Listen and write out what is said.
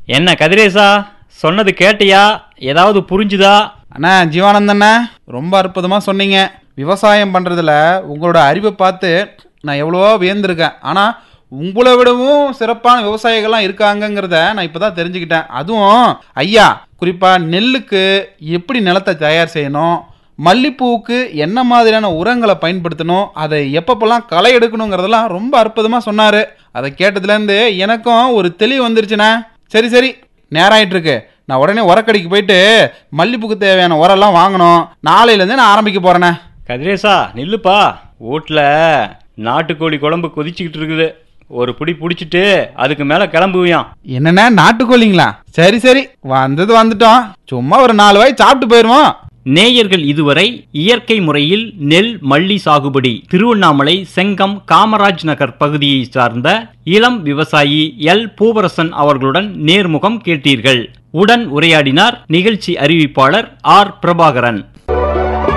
என்ன கதிரேசா சொன்னது கேட்டியா ஏதாவது புரிஞ்சுதா அண்ணா ஜீவானந்தண்ணா ரொம்ப அற்புதமாக சொன்னீங்க விவசாயம் பண்ணுறதுல உங்களோட அறிவை பார்த்து நான் எவ்வளவோ வியந்திருக்கேன் ஆனால் உங்களை விடவும் சிறப்பான விவசாயிகள்லாம் இருக்காங்கங்கிறத நான் இப்போ தான் தெரிஞ்சுக்கிட்டேன் அதுவும் ஐயா குறிப்பாக நெல்லுக்கு எப்படி நிலத்தை தயார் செய்யணும் மல்லிப்பூவுக்கு என்ன மாதிரியான உரங்களை பயன்படுத்தணும் அதை எப்பப்பெல்லாம் களை எடுக்கணுங்கிறதெல்லாம் ரொம்ப அற்புதமாக சொன்னார் அதை கேட்டதுலேருந்து எனக்கும் ஒரு தெளிவு வந்துருச்சுண்ணே சரி சரி நேரம் ஆயிட்டு இருக்கு நான் உடனே உரக்கடைக்கு போயிட்டு மல்லிப்பூக்கு தேவையான உரம்லாம் வாங்கணும் நாளையிலேருந்து நான் ஆரம்பிக்க போகிறேண்ணே கதிரேசா நில்லுப்பா வீட்டில் நாட்டுக்கோழி குழம்பு கொதிச்சுக்கிட்டு இருக்குது ஒரு பிடி பிடிச்சிட்டு அதுக்கு மேலே கிளம்புவியாம் என்னண்ணே நாட்டுக்கோழிங்களா சரி சரி வந்தது வந்துட்டோம் சும்மா ஒரு நாலு வாய் சாப்பிட்டு போயிடுவோம் நேயர்கள் இதுவரை இயற்கை முறையில் நெல் மல்லி சாகுபடி திருவண்ணாமலை செங்கம் காமராஜ் நகர் பகுதியை சார்ந்த இளம் விவசாயி எல் பூவரசன் அவர்களுடன் நேர்முகம் கேட்டீர்கள் உடன் உரையாடினார் நிகழ்ச்சி அறிவிப்பாளர் ஆர் பிரபாகரன்